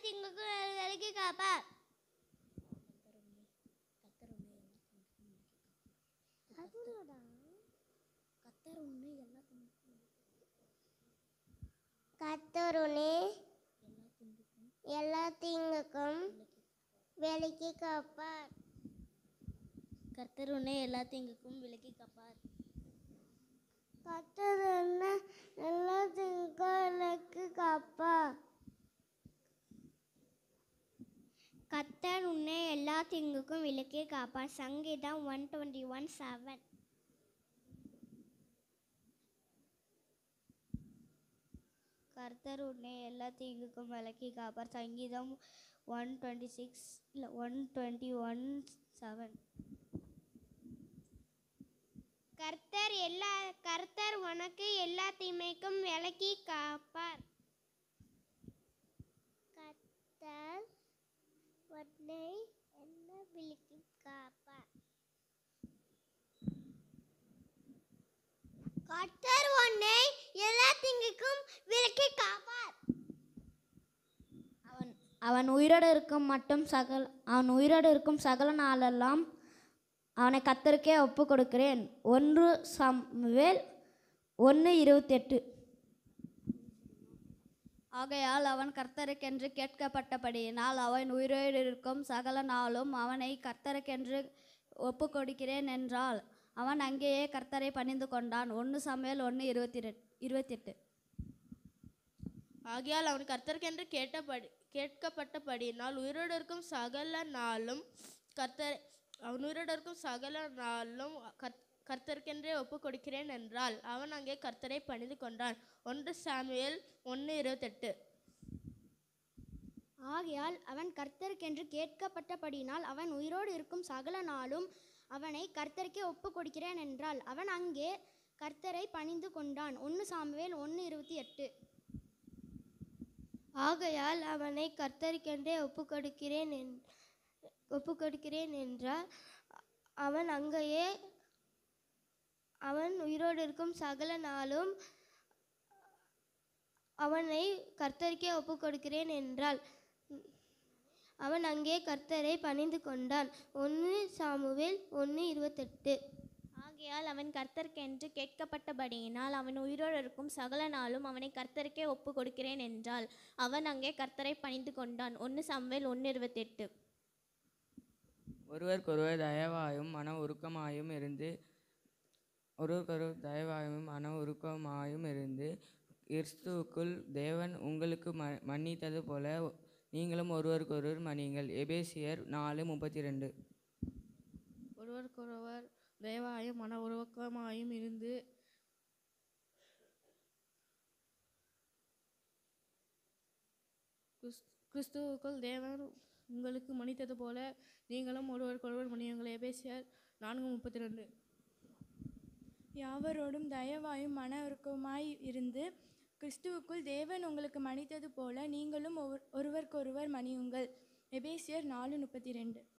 தீங்குக்கும் விலக்கி காப்பார் கத்தர் உன்னை எல்லா தீங்குக்கும் விலக்கி காப்பார் கர்த்தர் உன்னை எல்லா தீங்குக்கும் விலக்கி காப்பார் கத்தர் உன்னை எல்லா தீங்குக்கும் விலக்கி காப்பார் கத்தர் உன்னை எல்லா தீங்குக்கும் விலக்கி காப்பார் சங்கீதம் ஒன் டுவெண்ட்டி ஒன் செவன் கர்த்தர் உன்னை எல்லா தீங்குக்கும் விலக்கி காப்பார் சங்கீதம் ஒன் டுவெண்ட்டி சிக்ஸ் இல்லை ஒன் டுவெண்ட்டி ஒன் செவன் கர்த்தர் எல்லா கர்த்தர் உனக்கு எல்லா தீமைக்கும் விலக்கி காப்பார் கர்த்தர் உன்னை என்ன விலக்கி காப்பார் கர்த்தர் உன்னை எல்லா தீங்குக்கும் விலக்கி காப்பார் அவன் அவன் உயிரோடு இருக்கும் மட்டும் சகல அவன் உயிரோடு இருக்கும் சகல நாளெல்லாம் அவனை கத்தருக்கே ஒப்பு கொடுக்கிறேன் ஒன்று சம்வேல் ஒன்று இருபத்தெட்டு ஆகையால் அவன் கர்த்தருக்கென்று கேட்கப்பட்டபடியினால் அவன் உயிரோடு இருக்கும் சகல நாளும் அவனை கர்த்தருக்கென்று ஒப்பு கொடுக்கிறேன் என்றால் அவன் அங்கேயே கர்த்தரை பணிந்து கொண்டான் ஒன்று சமையல் ஒன்று இருபத்தி ரெட் இருபத்தெட்டு ஆகையால் அவன் கர்த்தருக்கென்று கேட்டபடி கேட்கப்பட்டபடியினால் உயிரோடு இருக்கும் சகல நாளும் கர்த்தர் அவன் உயிரோடு இருக்கும் சகல நாளும் கர்த் கர்த்தருக்கென்றே ஒப்பு கொடுக்கிறேன் என்றால் அவன் அங்கே கர்த்தரை பணிந்து கொண்டான் ஒன்று சாமுவேல் ஒன்று இருபத்தெட்டு ஆகையால் அவன் கர்த்தருக்கென்று கேட்கப்பட்டபடியினால் அவன் உயிரோடு இருக்கும் சகல நாளும் அவனை கர்த்தருக்கே ஒப்பு கொடுக்கிறேன் என்றால் அவன் அங்கே கர்த்தரை பணிந்து கொண்டான் ஒன்று சாமுவேல் ஒன்று இருபத்தி எட்டு ஆகையால் அவனை கர்த்தருக்கென்றே ஒப்பு கொடுக்கிறேன் என் ஒப்பு கொடுக்கிறேன் என்றால் அவன் அங்கேயே அவன் உயிரோடு இருக்கும் சகல நாளும் அவனை கர்த்தருக்கே ஒப்பு கொடுக்கிறேன் என்றால் அவன் அங்கே கர்த்தரை பணிந்து கொண்டான் ஒன்று சாமுவேல் ஒன்று இருபத்தெட்டு ஆகையால் அவன் கர்த்தருக்கென்று கேட்கப்பட்டபடியினால் அவன் உயிரோடு இருக்கும் சகல நாளும் அவனை கர்த்தருக்கே ஒப்பு கொடுக்கிறேன் என்றால் அவன் அங்கே கர்த்தரை பணிந்து கொண்டான் ஒன்று சம்வேல் ஒன்று இருபத்தெட்டு ஒருவருக்கொருவர் தயவாயும் மன உருக்கமாயும் இருந்து ஒருவருக்கொருவர் தயவாயும் மன உருக்கமாயும் இருந்து கிறிஸ்துவுக்குள் தேவன் உங்களுக்கு ம மன்னித்தது போல நீங்களும் ஒருவருக்கொருவர் மன்னியுங்கள் எபேசியர் நாலு முப்பத்தி ரெண்டு ஒருவருக்கொருவர் தயவாயும் மன உருவக்கமாயும் இருந்து கிறிஸ்- கிறிஸ்துவுக்குள் தேவன் உங்களுக்கு மன்னித்தது போல நீங்களும் ஒருவருக்கொருவர் மன்னியுங்கள் எபேசியர் நான்கு முப்பத்தி ரெண்டு யாவரோடும் தயவாயும் மன உருக்கமாய் இருந்து கிறிஸ்துவுக்குள் தேவன் உங்களுக்கு மன்னித்தது போல நீங்களும் ஒருவருக்கொருவர் மன்னியுங்கள் எபேசியர் நாலு முப்பத்தி ரெண்டு